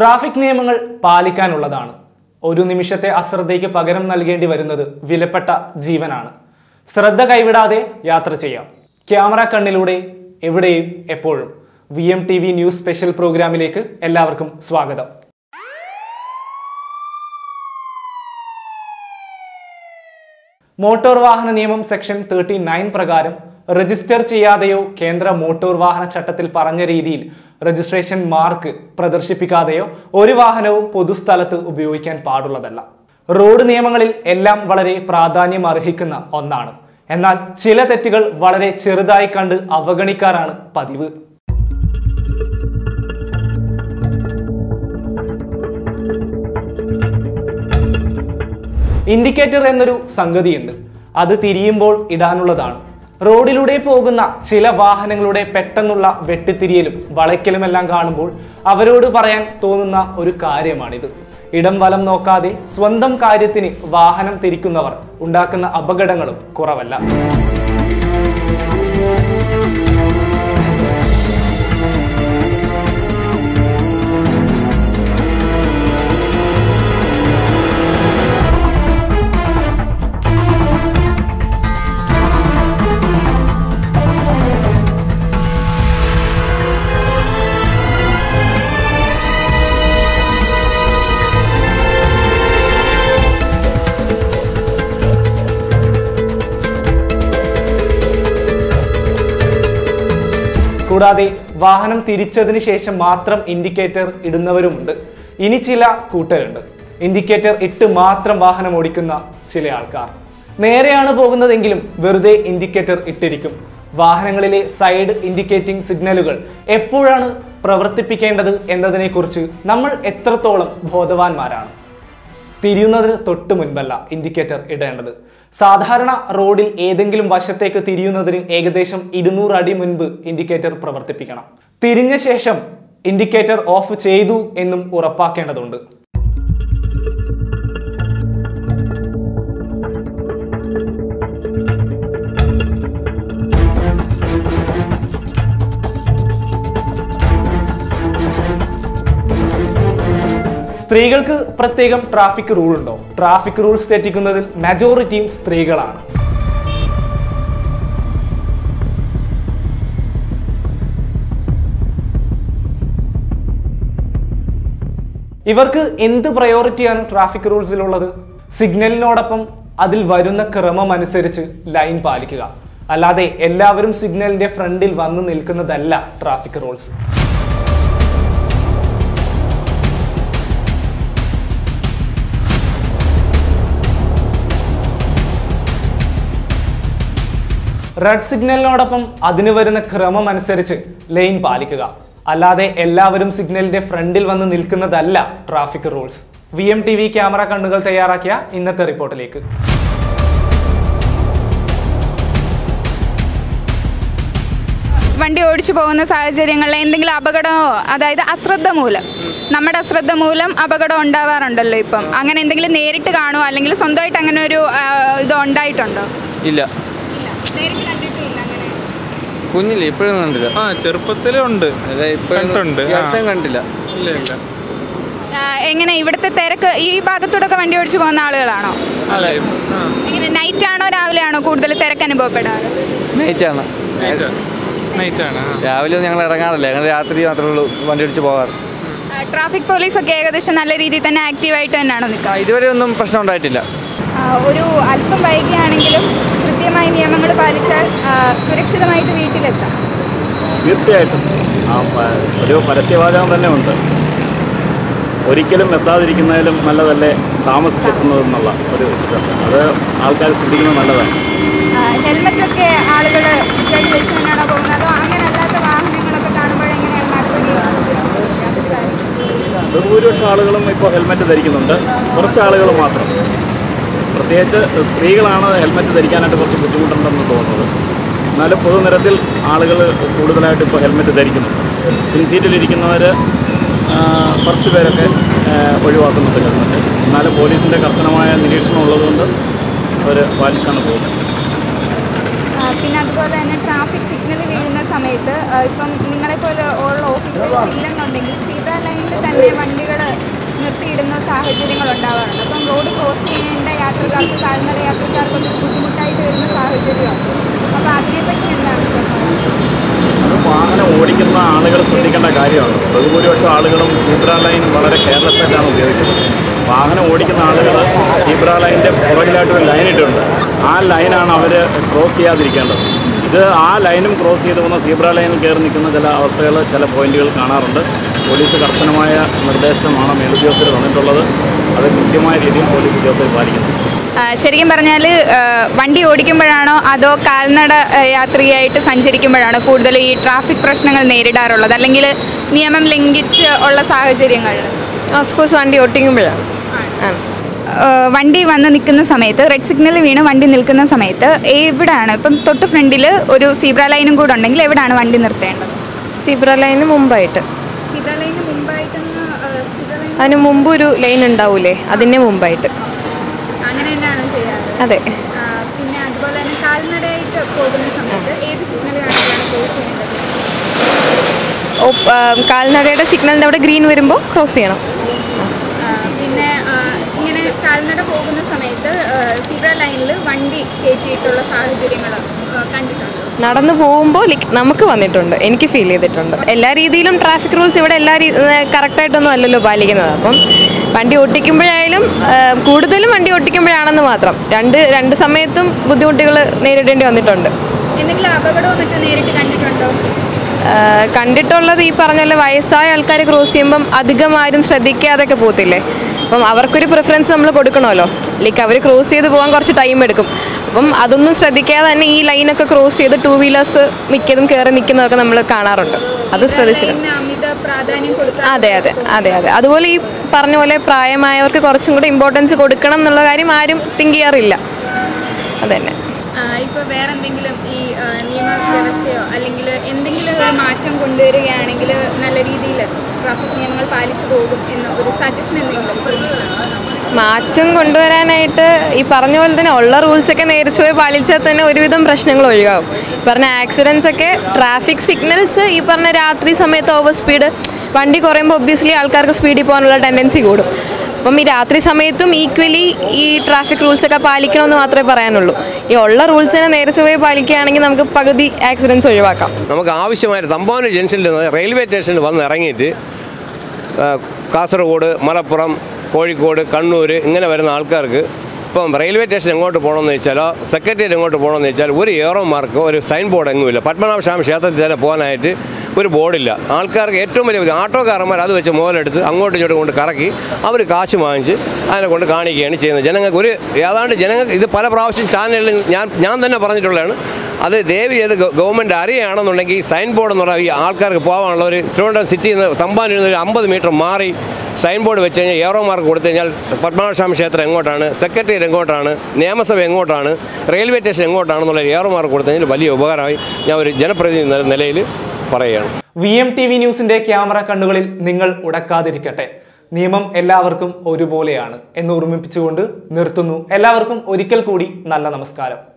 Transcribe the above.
Traffic നിയമങ്ങൾ പാലിക്കാനുള്ളതാണ് ഒരു നിമിഷത്തെ അശ്രദ്ധയ്ക്ക് പകരം നൽകേണ്ടി വരുന്നത് വിലപ്പെട്ട ജീവനാണ് ശ്രദ്ധ കൈവിടാതെ യാത്ര ചെയ്യാം ക്യാമറ കണ്ണിലൂടെ എവിടെയും എപ്പോഴും V M T V news special പ്രോഗ്രാമിലേക്ക് എല്ലാവർക്കും സ്വാഗതം മോട്ടോർ വാഹന നിയമം സെക്ഷൻ തേർട്ടി നയൻ പ്രകാരം രജിസ്റ്റർ ചെയ്യാതെയോ കേന്ദ്ര മോട്ടോർ വാഹന ചട്ടത്തിൽ പറഞ്ഞ രീതിയിൽ രജിസ്ട്രേഷൻ മാർക്ക് പ്രദർശിപ്പിക്കാതെയോ ഒരു വാഹനവും പൊതുസ്ഥലത്ത് ഉപയോഗിക്കാൻ പാടുള്ളതല്ല റോഡ് നിയമങ്ങളിൽ എല്ലാം വളരെ പ്രാധാന്യം അർഹിക്കുന്ന ഒന്നാണ് എന്നാൽ ചില തെറ്റുകൾ വളരെ ചെറുതായി കണ്ട് അവഗണിക്കാറാണ് പതിവ് ഇൻഡിക്കേറ്റർ എന്നൊരു സംഗതിയുണ്ട് അത് തിരിയുമ്പോൾ ഇടാനുള്ളതാണ് റോഡിലൂടെ പോകുന്ന ചില വാഹനങ്ങളുടെ പെട്ടെന്നുള്ള വെട്ടിത്തിരിയലും വളയ്ക്കലുമെല്ലാം കാണുമ്പോൾ അവരോട് പറയാൻ തോന്നുന്ന ഒരു കാര്യമാണിത് ഇടം വലം നോക്കാതെ സ്വന്തം കാര്യത്തിന് വാഹനം തിരിക്കുന്നവർ ഉണ്ടാക്കുന്ന അപകടങ്ങളും കുറവല്ല കൂടാതെ വാഹനം തിരിച്ചതിന് ശേഷം മാത്രം ഇൻഡിക്കേറ്റർ ഇടുന്നവരുമുണ്ട് ഇനി ചില കൂട്ടരുണ്ട് ഇൻഡിക്കേറ്റർ ഇട്ട് മാത്രം വാഹനം ഓടിക്കുന്ന ചില ആൾക്കാർ നേരെയാണ് പോകുന്നതെങ്കിലും വെറുതെ ഇൻഡിക്കേറ്റർ ഇട്ടിരിക്കും വാഹനങ്ങളിലെ സൈഡ് ഇൻഡിക്കേറ്റിംഗ് സിഗ്നലുകൾ എപ്പോഴാണ് പ്രവർത്തിപ്പിക്കേണ്ടത് എന്നതിനെക്കുറിച്ച് നമ്മൾ എത്രത്തോളം ബോധവാന്മാരാണ് തിരിയുന്നതിന് തൊട്ട് മുൻപല്ല ഇൻഡിക്കേറ്റർ ഇടേണ്ടത് സാധാരണ റോഡിൽ ഏതെങ്കിലും വശത്തേക്ക് തിരിയുന്നതിന് ഏകദേശം ഇരുന്നൂറ് അടി മുൻപ് ഇൻഡിക്കേറ്റർ പ്രവർത്തിപ്പിക്കണം തിരിഞ്ഞ ശേഷം ഇൻഡിക്കേറ്റർ ഓഫ് ചെയ്തു എന്നും ഉറപ്പാക്കേണ്ടതുണ്ട് സ്ത്രീകൾക്ക് പ്രത്യേകം ട്രാഫിക് റൂൾ ഉണ്ടോ ട്രാഫിക് റൂൾസ് തെറ്റിക്കുന്നതിൽ മെജോറിറ്റിയും സ്ത്രീകളാണ് ഇവർക്ക് എന്ത് പ്രയോറിറ്റിയാണ് ട്രാഫിക് റൂൾസിലുള്ളത് സിഗ്നലിനോടൊപ്പം അതിൽ വരുന്ന ക്രമം അനുസരിച്ച് ലൈൻ പാലിക്കുക അല്ലാതെ എല്ലാവരും സിഗ്നലിന്റെ ഫ്രണ്ടിൽ വന്ന് നിൽക്കുന്നതല്ല ട്രാഫിക് റൂൾസ് റെഡ് സിഗ്നലിനോടൊപ്പം അതിന് വരുന്ന ക്രമം അനുസരിച്ച് ലൈൻ പാലിക്കുക അല്ലാതെ എല്ലാവരും സിഗ്നലിന്റെ ഫ്രണ്ടിൽ വന്ന് നിൽക്കുന്നതല്ല traffic rules V M T V camera കണ്ണുകൾ തയ്യാറാക്കിയ ഇന്നത്തെ റിപ്പോർട്ടിലേക്ക് വണ്ടി ഓടിച്ചു പോകുന്ന സാഹചര്യങ്ങളിൽ എന്തെങ്കിലും അപകടമോ അതായത് അശ്രദ്ധ മൂലം നമ്മുടെ അശ്രദ്ധ മൂലം അപകടം ഉണ്ടാവാറുണ്ടല്ലോ ഇപ്പം അങ്ങനെ എന്തെങ്കിലും നേരിട്ട് കാണുമോ അല്ലെങ്കിൽ സ്വന്തമായിട്ട് അങ്ങനെ ഒരു ആ, ഇത് ഉണ്ടായിട്ടുണ്ടോ ഇല്ല നേരിട്ട് കണ്ടിട്ടില്ല അങ്ങനെ കുഞ്ഞില്ല ഇപ്പോഴും കണ്ടില്ല ആ ചെറുപ്പത്തിലേ ഉണ്ട് അല്ല ഇപ്പോഴും കണ്ടിട്ടുണ്ട്, ഈ ആ. അടുത്തും കണ്ടില്ല ഇല്ല ഇല്ല ആ, എങ്ങനെ ഇവിടുത്തെ തിരക്ക് ഈ ഭാഗത്തൂടെ ഒക്കെ വണ്ടി ഓടിച്ചു പോകുന്ന ആളുകളാണോ അല്ല ആ എങ്ങനെ നൈറ്റ് ആണോ രാവിലെ ആണോ കൂടുതൽ തിരക്ക് അനുഭവപ്പെടാറ് നൈറ്റാണ് നൈറ്റ് നൈറ്റ് ആണ് ആ. രാവിലെ ഒന്നും ഞങ്ങൾ ഇറങ്ങാറില്ല ഞങ്ങൾ രാത്രി മാത്രമേ ഉള്ളൂ വണ്ടി ഓടിച്ച് പോകാറ് ട്രാഫിക് പോലീസ് ഒക്കെ ഏകദേശം നല്ല രീതിയിൽ തന്നെ ആക്റ്റീവായിട്ട് തന്നെയാണോ നിൽക്കുക ആ, ഇതുവരെ ഒന്നും പ്രശ്നം ഉണ്ടായിട്ടില്ല ഒരു അല്പം വൈകിയാണെങ്കിലും കൃത്യമായി നിയമങ്ങൾ പാലിച്ചാൽ ആ, സുരക്ഷിതമായിട്ട് വീട്ടിലെത്താം തീർച്ചയായിട്ടും ആ പ- ഒരു പരസ്യവാചകം തന്നെ ഉണ്ട് ഒരിക്കലും എത്താതിരിക്കുന്നതിലും നല്ലതല്ലേ താമസിച്ചെത്തുന്നതെന്നുള്ള ഒരു ഇതുണ്ട് അത് ആൾക്കാർ ശ്രദ്ധിക്കുന്നത് നല്ലതാണ് ഹെൽമെറ്റ് ഒക്കെ ആളുകൾ കൃത്യമായിട്ട് വെച്ച് തന്നെയാണോ പോകുന്നത് അതോ അങ്ങനെ അല്ലാത്ത വാഹനങ്ങളൊക്കെ കാണുമ്പോൾ എങ്ങനെയാണ് നടപടി ബഹുഭൂരിപക്ഷം ആളുകളും ഇപ്പോൾ ഹെൽമെറ്റ് ധരിക്കുന്നുണ്ട് കുറച്ച് ആളുകൾ മാത്രം പ്രത്യേകിച്ച് സ്ത്രീകളാണ് ഹെൽമെറ്റ് ധരിക്കാനായിട്ട് കുറച്ച് ബുദ്ധിമുട്ടുണ്ടെന്ന് തോന്നുന്നത് എന്നാലും പൊതുനിരത്തിൽ ആളുകൾ കൂടുതലായിട്ട് ഇപ്പോൾ ഹെൽമെറ്റ് ധരിക്കുന്നുണ്ട് പിൻസീറ്റിലിരിക്കുന്നവർ കുറച്ച് പേരൊക്കെ ആ, ഒഴിവാക്കുന്നുണ്ട് ഹെൽമെറ്റ് എന്നാലും പോലീസിൻ്റെ കർശനമായ നിരീക്ഷണം ഉള്ളതുകൊണ്ട് അവർ പാലിച്ചാണ് പോകുന്നത് പിന്നെ അതുപോലെ തന്നെ ട്രാഫിക് സിഗ്നൽ വീഴുന്ന സമയത്ത് ആ, ഇപ്പം നിങ്ങളെപ്പോലെ ഉള്ള ഓഫീസേഴ്സ് ഇല്ലെന്നുണ്ടെങ്കിൽ സീബ്ര ലൈനിൽ തന്നെ വണ്ടികൾ നിർത്തിയിടുന്ന സാഹചര്യങ്ങൾ ഉണ്ടാവാറുണ്ട് അപ്പം റോഡ് ക്രോസ് ചെയ്യേണ്ട യാത്രക്കാർക്ക് കാൽനട യാത്രക്കാർക്കൊക്കെ ബുദ്ധിമുട്ടായിട്ട് വരുന്ന സാഹചര്യമാണ് അപ്പോൾ അതിനെപ്പറ്റി എന്താണ് തോന്നുന്നത് അത് വാഹനം ഓടിക്കുന്ന ആളുകൾ ശ്രദ്ധിക്കേണ്ട കാര്യമാണ് ബഹുഭൂരിപക്ഷം ആളുകളും സീബ്ര ലൈൻ വളരെ കെയർലെസ് ആയിട്ടാണ് ഉപയോഗിക്കുന്നത് വാഹനം ഓടിക്കുന്ന ആളുകൾ സീബ്ര ലൈനിൻ്റെ പുറകിലായിട്ട് ഒരു ലൈൻ ഇട്ടിട്ടുണ്ട് ആ ലൈനാണ് അവർ ക്രോസ് ചെയ്യാതിരിക്കേണ്ടത് ഇത് ആ ലൈനും ക്രോസ് ചെയ്ത് പോകുന്ന സീബ്ര ലൈനിൽ കയറി നിൽക്കുന്ന ചില അവസ്ഥകൾ ചില പോയിന്റുകൾ കാണാറുണ്ട് പോലീസ് കർശനമായ നിർദ്ദേശമാണ് മേലുദ്യോഗസ്ഥർ തന്നിട്ടുള്ളത് അത് കൃത്യമായ രീതിയിൽ പോലീസ് ഉദ്യോഗസ്ഥർ പാലിക്കുന്നു ആ, ശരിക്കും പറഞ്ഞാൽ വണ്ടി ഓടിക്കുമ്പോഴാണോ അതോ കാൽനട ആ, യാത്രികയായിട്ട് സഞ്ചരിക്കുമ്പോഴാണോ കൂടുതൽ ഈ ട്രാഫിക് പ്രശ്നങ്ങൾ നേരിടാറുള്ളത് അല്ലെങ്കിൽ നിയമം ലംഘിച്ച് ഉള്ള സാഹചര്യങ്ങൾ ഓഫ് കോഴ്സ് വണ്ടി ഓട്ടിക്കുമ്പോഴാണ് ആണ് വണ്ടി വന്ന് നിൽക്കുന്ന സമയത്ത് റെഡ് സിഗ്നൽ വീണ് വണ്ടി നിൽക്കുന്ന സമയത്ത് എവിടെയാണ് ഇപ്പം തൊട്ട് ഫ്രണ്ടിൽ ഒരു സീബ്ര ലൈനും കൂടെ ഉണ്ടെങ്കിൽ എവിടെയാണ് വണ്ടി നിർത്തേണ്ടത് സീബ്ര ലൈന് മുമ്പായിട്ട് സീബ്ര ലൈന് മുമ്പായിട്ടൊന്ന് സീബ്ര ലൈൻ അതിന് മുമ്പ് ഒരു ലൈൻ ഉണ്ടാവൂലേ അതിൻ്റെ മുമ്പായിട്ട് അങ്ങനെ തന്നെയാണ് ചെയ്യാറ് അതെ ആ, പിന്നെ അതുപോലെ തന്നെ കാൽനടയായിട്ട് പോകുന്ന സമയത്ത് ഏത് സിഗ്നൽ കാണിച്ചാണ് ക്രോസ് ചെയ്യേണ്ടത് ഓ ആ, കാൽനടയുടെ സിഗ്നലിൻ്റെ അവിടെ ഗ്രീൻ വരുമ്പോൾ ക്രോസ് ചെയ്യണം ആ, പിന്നെ ആ, ഇങ്ങനെ കാൽനട പോകുന്ന സമയത്ത് സീബ്ര ലൈനിൽ വണ്ടി കയറ്റിയിട്ടുള്ള സാഹചര്യങ്ങൾ കണ്ടിട്ടുണ്ടോ നടന്നു പോകുമ്പോൾ ലൈക്ക് നമുക്ക് വന്നിട്ടുണ്ട് എനിക്ക് ഫീൽ ചെയ്തിട്ടുണ്ട് എല്ലാ രീതിയിലും ട്രാഫിക് റൂൾസ് ഇവിടെ എല്ലാ രീ കറക്റ്റായിട്ടൊന്നും അല്ലല്ലോ പാലിക്കുന്നത് അപ്പം വണ്ടി ഓട്ടിക്കുമ്പോഴായാലും ആ, കൂടുതലും വണ്ടി ഓട്ടിക്കുമ്പോഴാണെന്ന് മാത്രം രണ്ട് രണ്ട് സമയത്തും ബുദ്ധിമുട്ടുകൾ നേരിടേണ്ടി വന്നിട്ടുണ്ട് എന്തെങ്കിലും അപകടവും മറ്റും നേരിട്ട് കണ്ടിട്ടുണ്ടോ ആ, കണ്ടിട്ടുള്ളത് ഈ പറഞ്ഞ പോലെ വയസ്സായ ആൾക്കാർ ക്രോസ് ചെയ്യുമ്പം അധികം ആരും ശ്രദ്ധിക്കാതൊക്കെ പോകത്തില്ലേ അപ്പം അവർക്കൊരു പ്രിഫറൻസ് നമ്മൾ കൊടുക്കണമല്ലോ ലൈക്ക് അവർ ക്രോസ് ചെയ്ത് പോകാൻ കുറച്ച് ടൈം എടുക്കും അപ്പം അതൊന്നും ശ്രദ്ധിക്കാതെ തന്നെ ഈ ലൈനൊക്കെ ക്രോസ് ചെയ്ത് ടൂ വീലേഴ്സ് മിക്കതും കയറി നിൽക്കുന്നതൊക്കെ നമ്മൾ കാണാറുണ്ട് അത് ശ്രദ്ധിച്ചിട്ട് ലൈനിന് അമിത പ്രാധാന്യം കൊടുത്താൽ അതെ അതെ അതെ അതെ അതുപോലെ ഈ പറഞ്ഞ പോലെ പ്രായമായവർക്ക് കുറച്ചും കൂടി ഇമ്പോർട്ടൻസ് കൊടുക്കണം എന്നുള്ള കാര്യം ആരും തിങ്ക് ചെയ്യാറില്ല അതന്നെ ഇപ്പോൾ വേറെ എന്തെങ്കിലും ഈ ആ, നിയമവ്യവസ്ഥയോ അല്ലെങ്കിൽ എന്തെങ്കിലും ഒരു മാറ്റം കൊണ്ടുവരികയാണെങ്കിൽ നല്ല രീതിയിൽ ട്രാഫിക് നിയമങ്ങൾ പാലിച്ചു പോകും എന്ന ഒരു സജഷൻ എന്തെങ്കിലും മാറ്റം കൊണ്ടുവരാനായിട്ട് ഈ പറഞ്ഞ പോലെ തന്നെ ഉള്ള റൂൾസൊക്കെ നേരിച്ച് പോയി പാലിച്ചാൽ തന്നെ ഒരുവിധം പ്രശ്നങ്ങൾ ഒഴിവാകും ഈ പറഞ്ഞ ആക്സിഡൻസ് ഒക്കെ ട്രാഫിക് സിഗ്നൽസ് ഈ പറഞ്ഞ രാത്രി സമയത്ത് ഓവർ സ്പീഡ് വണ്ടി കുറയുമ്പോൾ ഒബ്വിയസ്ലി ആൾക്കാർക്ക് സ്പീഡിൽ പോകാനുള്ള ടെൻഡൻസി കൂടും അപ്പം ഈ രാത്രി സമയത്തും ഈക്വലി ഈ ട്രാഫിക് റൂൾസൊക്കെ പാലിക്കണമെന്ന് മാത്രമേ പറയാനുള്ളൂ ഈ ഉള്ള റൂൾസിനെ നേരിച്ച് പോയി പാലിക്കുകയാണെങ്കിൽ നമുക്ക് പകുതി ആക്സിഡൻസ് ഒഴിവാക്കാം നമുക്ക് ആവശ്യമായ തമ്പാനൂർ ജംഗ്ഷനിൽ നിന്ന് റെയിൽവേ സ്റ്റേഷനിൽ വന്ന് ഇറങ്ങിയിട്ട് ആ, കാസർഗോഡ് മലപ്പുറം കോഴിക്കോട് കണ്ണൂർ ഇങ്ങനെ വരുന്ന ആൾക്കാർക്ക് ഇപ്പം റെയിൽവേ സ്റ്റേഷൻ എങ്ങോട്ട് പോകണമെന്ന് വെച്ചാൽ സെക്രട്ടേറിയറ്റ് എങ്ങോട്ട് പോകണമെന്ന് വെച്ചാൽ ഒരു ഏറോ മാർക്ക് ഒരു സൈൻ ബോർഡ് എങ്ങുമില്ല പത്മനാഭസ്വാമി ക്ഷേത്രത്തിൽ തന്നെ പോകാനായിട്ട് ഒരു ബോർഡില്ല ആൾക്കാർക്ക് ഏറ്റവും വലിയ ബുദ്ധി- ആട്ടോക്കാരന്മാർ അത് വെച്ച് മുതലെടുത്ത് അങ്ങോട്ടും ഇങ്ങോട്ടും കൊണ്ട് കറക്കി അവർ കാശ് വാങ്ങിച്ച് അതിനെ കൊണ്ട് കാണിക്കുകയാണ് ചെയ്യുന്നത് ജനങ്ങൾക്ക് ഒരു ഏതാണ്ട് ജനങ്ങൾക്ക് ഇത് പല പ്രാവശ്യം ചാനലിൽ ഞാൻ ഞാൻ തന്നെ പറഞ്ഞിട്ടുള്ളതാണ് അത് ദയവ് ചെയ്ത് ഗവ- ഗവൺമെൻറ് അറിയുകയാണെന്നുണ്ടെങ്കിൽ ഈ സൈൻ ബോർഡ് എന്ന് പറഞ്ഞാൽ ഈ ആൾക്കാർക്ക് പോകാനുള്ള ഒരു തിരുവനന്തപുരം സിറ്റിയിൽ നിന്ന് തമ്പാനൂരിൽ നിന്ന് ഒരു അമ്പത് മീറ്റർ മാറി സൈൻ ബോർഡ് വെച്ച് കഴിഞ്ഞാൽ ഏറോ മാർക്ക് കൊടുത്തു കഴിഞ്ഞാൽ പത്മനാഭസ്വാമി ക്ഷേത്രം എങ്ങോട്ടാണ് സെക്രട്ടേറിയറ്റ് എങ്ങോട്ടാണ് നിയമസഭ എങ്ങോട്ടാണ് റെയിൽവേ സ്റ്റേഷൻ എങ്ങോട്ടാണെന്നുള്ള ഏറോ മാർക്ക് കൊടുത്തു കഴിഞ്ഞാൽ വലിയ ഉപകാരമായി ഞാൻ ഒരു ജനപ്രതിനിധി എന്ന നിലയിൽ പറയുകയാണ് വി എം ടി വി ന്യൂസിന്റെ ക്യാമറ കണ്ണുകളിൽ നിങ്ങൾ ഉടക്കാതിരിക്കട്ടെ നിയമം എല്ലാവർക്കും ഒരുപോലെയാണ് എന്ന് ഓർമ്മിപ്പിച്ചുകൊണ്ട് നിർത്തുന്നു എല്ലാവർക്കും ഒരിക്കൽ കൂടി നല്ല നമസ്കാരം